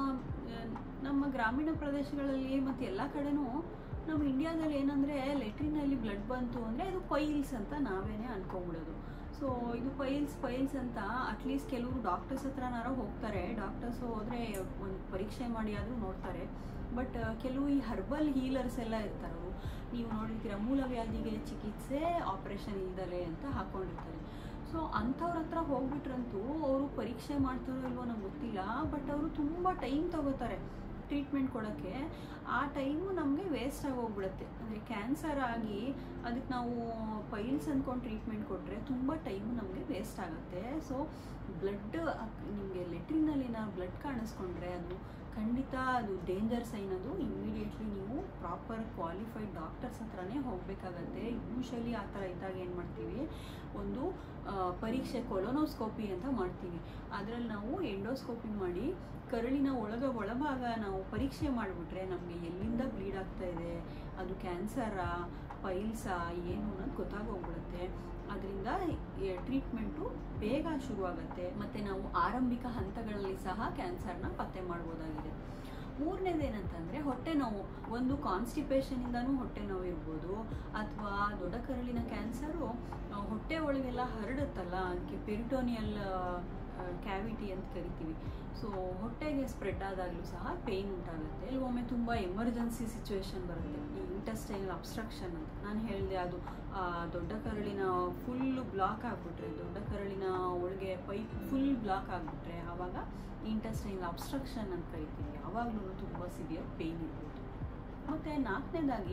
ನಮ್ಮ ಗ್ರಾಮೀಣ ಪ್ರದೇಶಗಳಲ್ಲಿ ಮತ್ತು ಎಲ್ಲ ಕಡೆನೂ ನಮ್ಮ ಇಂಡಿಯಾದಲ್ಲಿ ಏನಂದರೆ ಲೆಟ್ರಿನಲ್ಲಿ ಬ್ಲಡ್ ಬಂತು ಅಂದರೆ ಅದು ಪೈಲ್ಸ್ ಅಂತ ನಾವೇನೇ ಅನ್ಕೊಂಬಿಡೋದು ಸೊ ಇದು ಪೈಲ್ಸ್ ಪೈಲ್ಸ್ ಅಂತ ಅಟ್ಲೀಸ್ಟ್ ಕೆಲವರು ಡಾಕ್ಟರ್ಸ್ ಹತ್ರನಾರೋ ಹೋಗ್ತಾರೆ ಡಾಕ್ಟರ್ಸ್ ಹೋದರೆ ಒಂದು ಪರೀಕ್ಷೆ ಮಾಡಿ ಆದರೂ ನೋಡ್ತಾರೆ ಬಟ್ ಕೆಲವು ಈ ಹರ್ಬಲ್ ಹೀಲರ್ಸ್ ಎಲ್ಲ ಇರ್ತಾರೆ ನೀವು ನೋಡಿರ್ತೀರ ಮೂಲವ್ಯಾಧಿಗೆ ಚಿಕಿತ್ಸೆ ಆಪರೇಷನ್ ಇಲ್ದಲೆ ಅಂತ ಹಾಕ್ಕೊಂಡಿರ್ತಾರೆ ಸೊ ಅಂಥವ್ರ ಹತ್ರ ಹೋಗ್ಬಿಟ್ರಂತೂ ಅವರು ಪರೀಕ್ಷೆ ಮಾಡ್ತಾರೋ ಇಲ್ವೋ ನಂಗೆ ಗೊತ್ತಿಲ್ಲ ಬಟ್ ಅವರು ತುಂಬ ಟೈಮ್ ತಗೋತಾರೆ ಟ್ರೀಟ್ಮೆಂಟ್ ಕೊಡೋಕ್ಕೆ ಆ ಟೈಮು ನಮಗೆ ವೇಸ್ಟ್ ಆಗಿ ಹೋಗ್ಬಿಡುತ್ತೆ ಅಂದರೆ ಕ್ಯಾನ್ಸರ್ ಆಗಿ ಅದಕ್ಕೆ ನಾವು ಪೈಲ್ಸ್ ಅಂದ್ಕೊಂಡು ಟ್ರೀಟ್ಮೆಂಟ್ ಕೊಟ್ಟರೆ ತುಂಬ ಟೈಮು ನಮಗೆ ವೇಸ್ಟ್ ಆಗುತ್ತೆ ಸೊ ಬ್ಲಡ್ ನಿಮಗೆ ಲೆಟ್ರಿನಲ್ಲಿ ನಾವು ಬ್ಲಡ್ ಕಾಣಿಸ್ಕೊಂಡ್ರೆ ಅದು ಖಂಡಿತ ಅದು ಡೇಂಜರ್ ಸೈನ್ ಅದು ಇಮ್ಮಿಡಿಯೇಟ್ಲಿ ನೀವು ಪ್ರಾಪರ್ ಕ್ವಾಲಿಫೈಡ್ ಡಾಕ್ಟರ್ಸ್ ಹತ್ರನೇ ಹೋಗಬೇಕಾಗತ್ತೆ ಯೂಶಲಿ ಆ ಥರ ಇದ್ದಾಗ ಏನು ಮಾಡ್ತೀವಿ ಒಂದು ಪರೀಕ್ಷೆ ಕೊಲೊನೋಸ್ಕೋಪಿ ಅಂತ ಮಾಡ್ತೀವಿ ಅದರಲ್ಲಿ ನಾವು ಎಂಡೋಸ್ಕೋಪಿ ಮಾಡಿ ಕರಳಿನ ಒಳಗ ಒಳಭಾಗ ನಾವು ಪರೀಕ್ಷೆ ಮಾಡಿಬಿಟ್ರೆ ನಮಗೆ ಎಲ್ಲಿಂದ ಬ್ಲೀಡ್ ಆಗ್ತಾ ಇದೆ ಅದು ಕ್ಯಾನ್ಸರಾ ಪೈಲ್ಸಾ ಏನು ಅನ್ನೋದು ಗೊತ್ತಾಗೋಗ್ಬಿಡುತ್ತೆ ಅದರಿಂದ ಟ್ರೀಟ್ಮೆಂಟು ಬೇಗ ಶುರುವಾಗುತ್ತೆ ಮತ್ತು ನಾವು ಆರಂಭಿಕ ಹಂತಗಳಲ್ಲಿ ಸಹ ಕ್ಯಾನ್ಸರ್ನ ಪತ್ತೆ ಮಾಡ್ಬೋದಾಗಿದೆ ಮೂರನೇದೇನಂತಂದರೆ ಹೊಟ್ಟೆ ನೋವು ಒಂದು ಕಾನ್ಸ್ಟಿಪೇಷನಿಂದನೂ ಹೊಟ್ಟೆ ನೋವು ಇರ್ಬೋದು ಅಥವಾ ದೊಡ್ಡ ಕರಳಿನ ಕ್ಯಾನ್ಸರು ಹೊಟ್ಟೆ ಒಳಗೆಲ್ಲ ಹರಡುತ್ತಲ್ಲ ಅದಕ್ಕೆ ಪೆರಿಟೋನಿಯಲ್ ಕ್ಯಾವಿಟಿ ಅಂತ ಕರಿತೀವಿ ಸೊ ಹೊಟ್ಟೆಗೆ ಸ್ಪ್ರೆಡ್ ಆದಾಗಲೂ ಸಹ ಪೇಯ್ನ್ ಉಂಟಾಗುತ್ತೆ ಕೆಲವೊಮ್ಮೆ ತುಂಬ ಎಮರ್ಜೆನ್ಸಿ ಸಿಚುವೇಶನ್ ಬರುತ್ತೆ ಈ ಇಂಟೆಸ್ಟೈನಲ್ ಅಬ್ಸ್ಟ್ರಕ್ಷನ್ ಅಂತ ನಾನು ಹೇಳಿದೆ ಅದು ದೊಡ್ಡ ಕರಳಿನ ಫುಲ್ ಬ್ಲಾಕ್ ಆಗಿಬಿಟ್ರೆ ದೊಡ್ಡ ಕರಳಿನ ಒಳಗೆ ಪೈಪ್ ಫುಲ್ ಬ್ಲಾಕ್ ಆಗಿಬಿಟ್ರೆ ಆವಾಗ ಇಂಟೆಸ್ಟೈನಲ್ ಅಬ್ಸ್ಟ್ರಕ್ಷನ್ ಅಂತ ಕರಿತೀವಿ ಆವಾಗಲೂ ತುಂಬ ಸಿವಿಯರ್ ಪೇಯ್ನ್ ಇರ್ಬೋದು ಮತ್ತು ನಾಲ್ಕನೇದಾಗಿ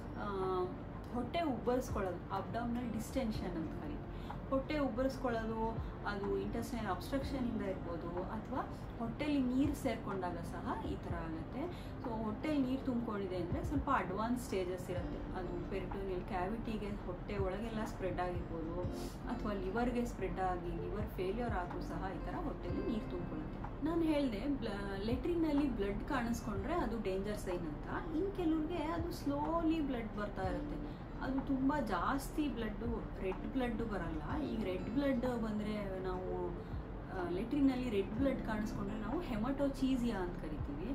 ಹೊಟ್ಟೆ ಉಬ್ಬರಿಸ್ಕೊಳ್ಳೋದು ಅಬ್ಡಾಮಿನಲ್ ಡಿಸ್ಟೆನ್ಷನ್ ಅಂತ ಕರಿತೀವಿ ಹೊಟ್ಟೆ ಉಬ್ಬರಿಸ್ಕೊಳ್ಳೋದು ಅದು ಇಂಟೆಸ್ಟೈನಲ್ ಅಬ್ಸ್ಟ್ರಕ್ಷನಿಂದ ಇರ್ಬೋದು ಅಥವಾ ಹೊಟ್ಟೆಲಿ ನೀರು ಸೇರಿಕೊಂಡಾಗ ಸಹ ಈ ಥರ ಆಗುತ್ತೆ ಸೊ ಹೊಟ್ಟೆಲಿ ನೀರು ತುಂಬಿಕೊಂಡಿದೆ ಅಂದರೆ ಸ್ವಲ್ಪ ಅಡ್ವಾನ್ಸ್ ಸ್ಟೇಜಸ್ ಇರುತ್ತೆ ಅದು ಪೆರಿಟೋನಿಯಲ್ ಕ್ಯಾವಿಟಿಗೆ ಹೊಟ್ಟೆ ಒಳಗೆಲ್ಲ ಸ್ಪ್ರೆಡ್ ಆಗಿರ್ಬೋದು ಅಥವಾ ಲಿವರ್ಗೆ ಸ್ಪ್ರೆಡ್ ಆಗಿ ಲಿವರ್ ಫೇಲ್ಯೂರ್ ಆದರೂ ಸಹ ಈ ಥರ ಹೊಟ್ಟೆಲಿ ನೀರು ತುಂಬಿಕೊಳ್ಳುತ್ತೆ ನಾನು ಹೇಳಿದೆ ಬ್ಲ ಲೆಟ್ರಿನಲ್ಲಿ ಬ್ಲಡ್ ಕಾಣಿಸ್ಕೊಂಡ್ರೆ ಅದು ಡೇಂಜರ್ ಸೈನ್ ಅಂತ ಇನ್ನು ಕೆಲವ್ರಿಗೆ ಅದು ಸ್ಲೋಲಿ ಬ್ಲಡ್ ಬರ್ತಾ ಇರುತ್ತೆ ಅದು ತುಂಬ ಜಾಸ್ತಿ ಬ್ಲಡ್ಡು ರೆಡ್ ಬ್ಲಡ್ಡು ಬರಲ್ಲ ಈಗ ರೆಡ್ ಬ್ಲಡ್ ಬಂದರೆ ನಾವು ಲೆಟ್ರಿನಲ್ಲಿ ರೆಡ್ ಬ್ಲಡ್ ಕಾಣಿಸ್ಕೊಂಡ್ರೆ ನಾವು ಹೆಮಟೋಚೀಸಿಯಾ ಅಂತ ಕರಿತೀವಿ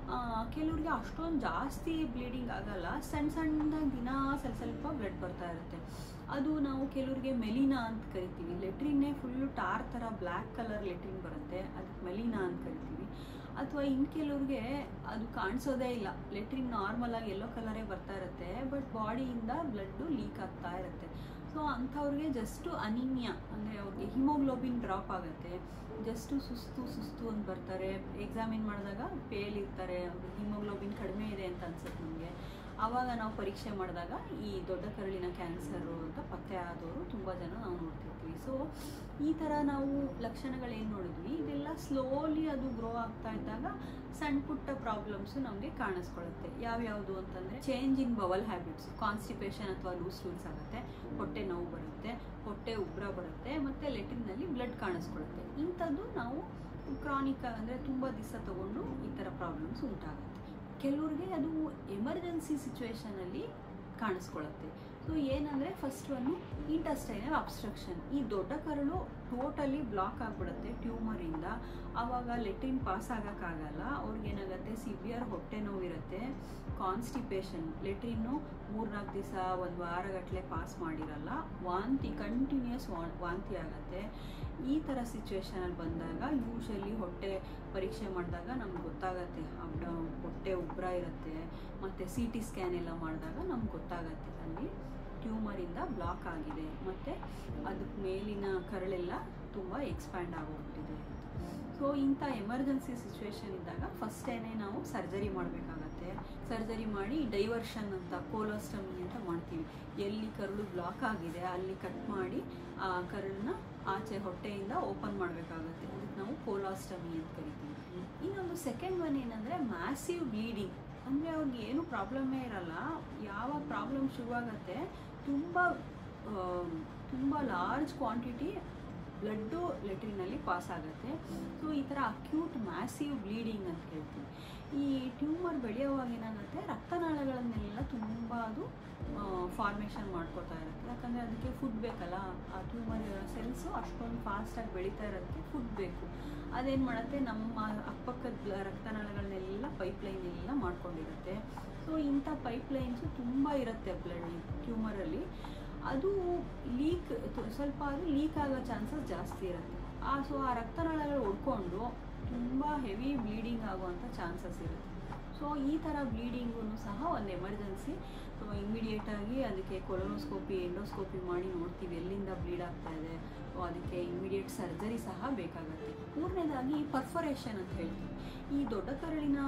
ಕೆಲವ್ರಿಗೆ ಅಷ್ಟೊಂದು ಜಾಸ್ತಿ ಬ್ಲೀಡಿಂಗ್ ಆಗಲ್ಲ ಸಣ್ಣ ಸಣ್ಣದಾಗಿ ದಿನ ಸ್ವಲ್ಪ ಸ್ವಲ್ಪ ಬ್ಲಡ್ ಬರ್ತಾ ಇರುತ್ತೆ ಅದು ನಾವು ಕೆಲವ್ರಿಗೆ ಮೆಲಿನಾ ಅಂತ ಕರಿತೀವಿ ಲೆಟ್ರಿನ್ನೇ ಫುಲ್ಲು ಟಾರ್ ಥರ ಬ್ಲ್ಯಾಕ್ ಕಲರ್ ಲೆಟ್ರಿನ್ ಬರುತ್ತೆ ಅದಕ್ಕೆ ಮೆಲಿನಾ ಅಂತ ಕರಿತೀವಿ ಅಥವಾ ಇನ್ನು ಕೆಲವ್ರಿಗೆ ಅದು ಕಾಣಿಸೋದೇ ಇಲ್ಲ ಲೆಟ್ರಿನ್ ನಾರ್ಮಲ್ ಆಗಿ ಎಲ್ಲೋ ಕಲರೇ ಬರ್ತಾ ಇರುತ್ತೆ ಬಟ್ ಬಾಡಿಯಿಂದ ಬ್ಲಡ್ಡು ಲೀಕ್ ಆಗ್ತಾ ಇರುತ್ತೆ ಸೊ ಅಂಥವ್ರಿಗೆ ಜಸ್ಟು ಅನಿಮಿಯಾ ಅಂದರೆ ಅವ್ರಿಗೆ ಹಿಮೋಗ್ಲೋಬಿನ್ ಡ್ರಾಪ್ ಆಗುತ್ತೆ ಜಸ್ಟು ಸುಸ್ತು ಸುಸ್ತು ಅಂತ ಬರ್ತಾರೆ ಎಕ್ಸಾಮಿನ್ ಮಾಡಿದಾಗ ಪೇಲ್ ಇರ್ತಾರೆ ಅವ್ರಿಗೆ ಹಿಮೋಗ್ಲೋಬಿನ್ ಕಡಿಮೆ ಇದೆ ಅಂತ ಅನ್ಸುತ್ತೆ ನಮಗೆ ಆವಾಗ ನಾವು ಪರೀಕ್ಷೆ ಮಾಡಿದಾಗ ಈ ದೊಡ್ಡ ಕರುಳಿನ ಕ್ಯಾನ್ಸರು ಅಂತ ಪತ್ತೆ ಆದವರು ತುಂಬ ಜನ ನಾವು ನೋಡ್ತಿರ್ತೀವಿ ಸೊ ಈ ಥರ ನಾವು ಲಕ್ಷಣಗಳೇನು ನೋಡಿದ್ವಿ ಇದೆಲ್ಲ ಸ್ಲೋಲಿ ಅದು ಗ್ರೋ ಆಗ್ತಾ ಇದ್ದಾಗ ಸಣ್ಣ ಪುಟ್ಟ ಪ್ರಾಬ್ಲಮ್ಸು ನಮಗೆ ಕಾಣಿಸ್ಕೊಳ್ಳುತ್ತೆ ಯಾವ್ಯಾವುದು ಅಂತಂದರೆ change in bowel habits constipation ಅಥವಾ ಲೂಸ್ ಟೂಲ್ಸ್ ಆಗುತ್ತೆ ಹೊಟ್ಟೆ ನೋವು ಬರುತ್ತೆ ಹೊಟ್ಟೆ ಉಬ್ರ ಬರುತ್ತೆ ಮತ್ತು ಲೆಟ್ರಿನಲ್ಲಿ ಬ್ಲಡ್ ಕಾಣಿಸ್ಕೊಳ್ಳುತ್ತೆ ಇಂಥದ್ದು ನಾವು ಕ್ರಾನಿಕ್ ಅಂದರೆ ತುಂಬ ದಿವಸ ತಗೊಂಡು ಈ ಥರ ಪ್ರಾಬ್ಲಮ್ಸ್ ಉಂಟಾಗುತ್ತೆ ಕೆಲವ್ರಿಗೆ ಅದು ಎಮರ್ಜೆನ್ಸಿ ಸಿಚುವೇಶನಲ್ಲಿ ಕಾಣಿಸ್ಕೊಳ್ಳುತ್ತೆ ಸೊ ಏನಂದರೆ ಫಸ್ಟ್ ಒನ್ನು ಇಂಟಸ್ಟೈನಲ್ ಅಬ್ಸ್ಟ್ರಕ್ಷನ್ ಈ ದೊಡ್ಡ ಕರಳು ಟೋಟಲಿ ಬ್ಲಾಕ್ ಆಗಿಬಿಡುತ್ತೆ ಟ್ಯೂಮರಿಂದ ಆವಾಗ ಲೆಟ್ರಿನ್ ಪಾಸ್ ಆಗೋಕ್ಕಾಗಲ್ಲ ಅವ್ರಿಗೇನಾಗುತ್ತೆ ಸಿವಿಯರ್ ಹೊಟ್ಟೆ ನೋವಿರುತ್ತೆ ಕಾನ್ಸ್ಟಿಪೇಷನ್ ಲೆಟ್ರಿನ್ನು ಮೂರ್ನಾಲ್ಕು ದಿವಸ ಒಂದು ವಾರಗಟ್ಟಲೆ ಪಾಸ್ ಮಾಡಿರಲ್ಲ ವಾಂತಿ ಕಂಟಿನ್ಯೂಸ್ ವಾಂತಿ ಆಗುತ್ತೆ ಈ ಥರ ಸಿಚುವೇಶನಲ್ಲಿ ಬಂದಾಗ ಯೂಶಲಿ ಹೊಟ್ಟೆ ಪರೀಕ್ಷೆ ಮಾಡಿದಾಗ ನಮ್ಗೆ ಗೊತ್ತಾಗತ್ತೆ ಅಬ್ಡ ಹೊಟ್ಟೆ ಉಬ್ರ ಇರುತ್ತೆ ಮತ್ತು ಸಿ ಟಿ ಸ್ಕ್ಯಾನ್ ಎಲ್ಲ ಮಾಡಿದಾಗ ನಮ್ಗೆ ಗೊತ್ತಾಗತ್ತೆ ಅಲ್ಲಿ ಟ್ಯೂಮರಿಂದ ಬ್ಲಾಕ್ ಆಗಿದೆ ಮತ್ತು ಅದಕ್ಕೆ ಮೇಲಿನ ಕರಳೆಲ್ಲ ತುಂಬ ಎಕ್ಸ್ಪ್ಯಾಂಡ್ ಆಗೋಗ್ಬಿಟ್ಟಿದೆ ಸೊ ಇಂಥ ಎಮರ್ಜೆನ್ಸಿ ಸಿಚುವೇಶನ್ ಇದ್ದಾಗ ಫಸ್ಟೇನೆ ನಾವು ಸರ್ಜರಿ ಮಾಡಬೇಕಾಗತ್ತೆ ಸರ್ಜರಿ ಮಾಡಿ ಡೈವರ್ಷನ್ ಅಂತ ಕೋಲೋಸ್ಟಮಿ ಅಂತ ಮಾಡ್ತೀವಿ ಎಲ್ಲಿ ಕರುಳು ಬ್ಲಾಕ್ ಆಗಿದೆ ಅಲ್ಲಿ ಕಟ್ ಮಾಡಿ ಆ ಕರುಳನ್ನ ಆಚೆ ಹೊಟ್ಟೆಯಿಂದ ಓಪನ್ ಮಾಡಬೇಕಾಗುತ್ತೆ ಅದಕ್ಕೆ ನಾವು ಕೋಲಾಸ್ಟಮಿ ಅಂತ ಕರಿತೀವಿ ಇನ್ನೊಂದು ಸೆಕೆಂಡ್ ಒನ್ ಏನಂದರೆ ಮ್ಯಾಸಿವ್ ಬ್ಲೀಡಿಂಗ್ ಅಂದರೆ ಅವ್ರಿಗೆ ಏನು ಪ್ರಾಬ್ಲಮ್ಮೇ ಇರಲ್ಲ ಯಾವ ಪ್ರಾಬ್ಲಮ್ ಶುರುವಾಗತ್ತೆ ತುಂಬ ತುಂಬ ಲಾರ್ಜ್ ಕ್ವಾಂಟಿಟಿ ಬ್ಲಡ್ಡು ಲೆಟ್ರಿನಲ್ಲಿ ಪಾಸ್ ಆಗುತ್ತೆ ಸೊ ಈ ಥರ ಅಕ್ಯೂಟ್ ಮ್ಯಾಸಿವ್ ಬ್ಲೀಡಿಂಗ್ ಅಂತ ಹೇಳ್ತೀವಿ ಈ ಟ್ಯೂಮರ್ ಬೆಳೆಯೋವಾಗ ಏನಾಗುತ್ತೆ ರಕ್ತನಾಳಗಳನ್ನೆಲ್ಲ ತುಂಬ ಅದು ಫಾರ್ಮೇಷನ್ ಮಾಡ್ಕೋತಾ ಇರುತ್ತೆ ಯಾಕಂದರೆ ಅದಕ್ಕೆ ಫುಡ್ ಬೇಕಲ್ಲ ಆ ಟ್ಯೂಮರ್ ಸೆಲ್ಸು ಅಷ್ಟೊಂದು ಫಾಸ್ಟಾಗಿ ಬೆಳೀತಾ ಇರೋದಕ್ಕೆ ಫುಡ್ ಬೇಕು ಅದೇನು ಮಾಡುತ್ತೆ ನಮ್ಮ ಅಕ್ಕಪಕ್ಕದ ರಕ್ತನಾಳಗಳನ್ನೆಲ್ಲ ಪೈಪ್ಲೈನ್ ಎಲ್ಲ ಮಾಡ್ಕೊಂಡಿರುತ್ತೆ ಸೊ ಇಂಥ ಪೈಪ್ಲೈನ್ಸು ತುಂಬ ಇರುತ್ತೆ ಬ್ಲಡ್ ಟ್ಯೂಮರಲ್ಲಿ ಅದು ಲೀಕ್ ಸ್ವಲ್ಪ ಅದು ಲೀಕ್ ಆಗೋ ಚಾನ್ಸಸ್ ಜಾಸ್ತಿ ಇರುತ್ತೆ ಆ ಸೊ ಆ ರಕ್ತನಾಳಗಳು ಒಡ್ಕೊಂಡು ತುಂಬ ಹೆವಿ ಬ್ಲೀಡಿಂಗ್ ಆಗುವಂಥ ಚಾನ್ಸಸ್ ಇರುತ್ತೆ ಸೊ ಈ ಥರ ಬ್ಲೀಡಿಂಗೂ ಸಹ ಒಂದು ಎಮರ್ಜೆನ್ಸಿ ಸೊ ಇಮಿಡಿಯೇಟಾಗಿ ಅದಕ್ಕೆ ಕೊಲೊನೋಸ್ಕೋಪಿ ಎಂಡೋಸ್ಕೋಪಿ ಮಾಡಿ ನೋಡ್ತೀವಿ ಎಲ್ಲಿಂದ ಬ್ಲೀಡ್ ಆಗ್ತಾ ಇದೆ ಸೊ ಅದಕ್ಕೆ ಇಮಿಡಿಯೇಟ್ ಸರ್ಜರಿ ಸಹ ಬೇಕಾಗುತ್ತೆ ಮೂರನೇದಾಗಿ ಪರ್ಫೊರೇಷನ್ ಅಂತ ಹೇಳ್ತೀವಿ ಈ ದೊಡ್ಡ ಕರಳಿನ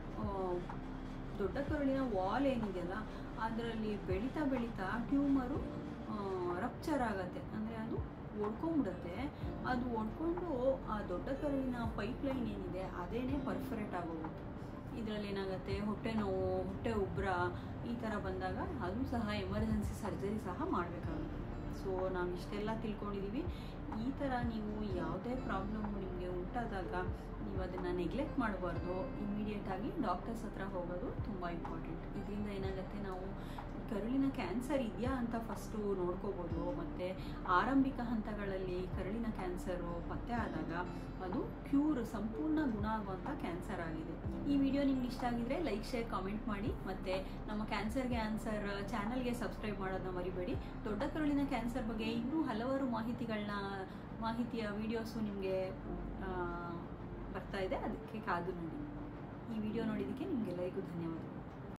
ದೊಡ್ಡ ಕರುಳಿನ ವಾಲ್ ಏನಿದೆಯಲ್ಲ ಅದರಲ್ಲಿ ಬೆಳೀತಾ ಬೆಳೀತಾ ಟ್ಯೂಮರು ರಪ್ಚರ್ ಆಗುತ್ತೆ ಅಂದರೆ ಅದು ಒಡ್ಕೊಂಡ್ಬಿಡುತ್ತೆ ಅದು ಒಡ್ಕೊಂಡು ಆ ದೊಡ್ಡ ಕರುಳಿನ ಪೈಪ್ಲೈನ್ ಏನಿದೆ ಅದೇನೇ ಪರ್ಫರೇಟ್ ಆಗೋಗುತ್ತೆ ಇದರಲ್ಲಿ ಏನಾಗುತ್ತೆ ಹೊಟ್ಟೆ ನೋವು ಹೊಟ್ಟೆ ಉಬ್ರ ಈ ಥರ ಬಂದಾಗ ಅದು ಸಹ ಎಮರ್ಜೆನ್ಸಿ ಸರ್ಜರಿ ಸಹ ಮಾಡಬೇಕಾಗುತ್ತೆ ಸೊ ನಾವು ಇಷ್ಟೆಲ್ಲ ತಿಳ್ಕೊಂಡಿದ್ದೀವಿ ಈ ಥರ ನೀವು ಯಾವುದೇ ಪ್ರಾಬ್ಲಮ್ ನಿಮಗೆ ಉಂಟಾದಾಗ ನೀವು ಅದನ್ನು ನೆಗ್ಲೆಕ್ಟ್ ಮಾಡಬಾರ್ದು ಇಮಿಡಿಯೇಟಾಗಿ ಡಾಕ್ಟರ್ಸ್ ಹತ್ರ ಹೋಗೋದು ತುಂಬ ಇಂಪಾರ್ಟೆಂಟ್ ಇದರಿಂದ ಏನಾಗುತ್ತೆ ನಾವು ಕರುಳಿನ ಕ್ಯಾನ್ಸರ್ ಇದೆಯಾ ಅಂತ ಫಸ್ಟು ನೋಡ್ಕೋಬೋದು ಮತ್ತು ಆರಂಭಿಕ ಹಂತಗಳಲ್ಲಿ ಕರುಳಿನ ಕ್ಯಾನ್ಸರು ಪತ್ತೆ ಆದಾಗ ಅದು ಕ್ಯೂರ್ ಸಂಪೂರ್ಣ ಗುಣ ಆಗುವಂಥ ಕ್ಯಾನ್ಸರ್ ಆಗಿದೆ ಈ ವಿಡಿಯೋ ನಿಮ್ಗೆ ಇಷ್ಟ ಆಗಿದ್ರೆ ಲೈಕ್ ಶೇರ್ ಕಾಮೆಂಟ್ ಮಾಡಿ ಮತ್ತು ನಮ್ಮ ಕ್ಯಾನ್ಸರ್ಗೆ ಆನ್ಸರ್ ಚಾನಲ್ಗೆ ಸಬ್ಸ್ಕ್ರೈಬ್ ಮಾಡೋದನ್ನ ಮರಿಬೇಡಿ ದೊಡ್ಡ ಕರುಳಿನ ಕ್ಯಾನ್ಸರ್ ಬಗ್ಗೆ ಇನ್ನೂ ಹಲವಾರು ಮಾಹಿತಿಗಳನ್ನ ಮಾಹಿತಿಯ ವಿಡಿಯೋಸು ನಿಮಗೆ ಬರ್ತಾ ಇದೆ ಅದಕ್ಕೆ ಕಾದು ನೋಡಿ ಈ ವಿಡಿಯೋ ನೋಡಿದ್ದಕ್ಕೆ ನಿಮಗೆಲ್ಲರಿಗೂ ಧನ್ಯವಾದಗಳು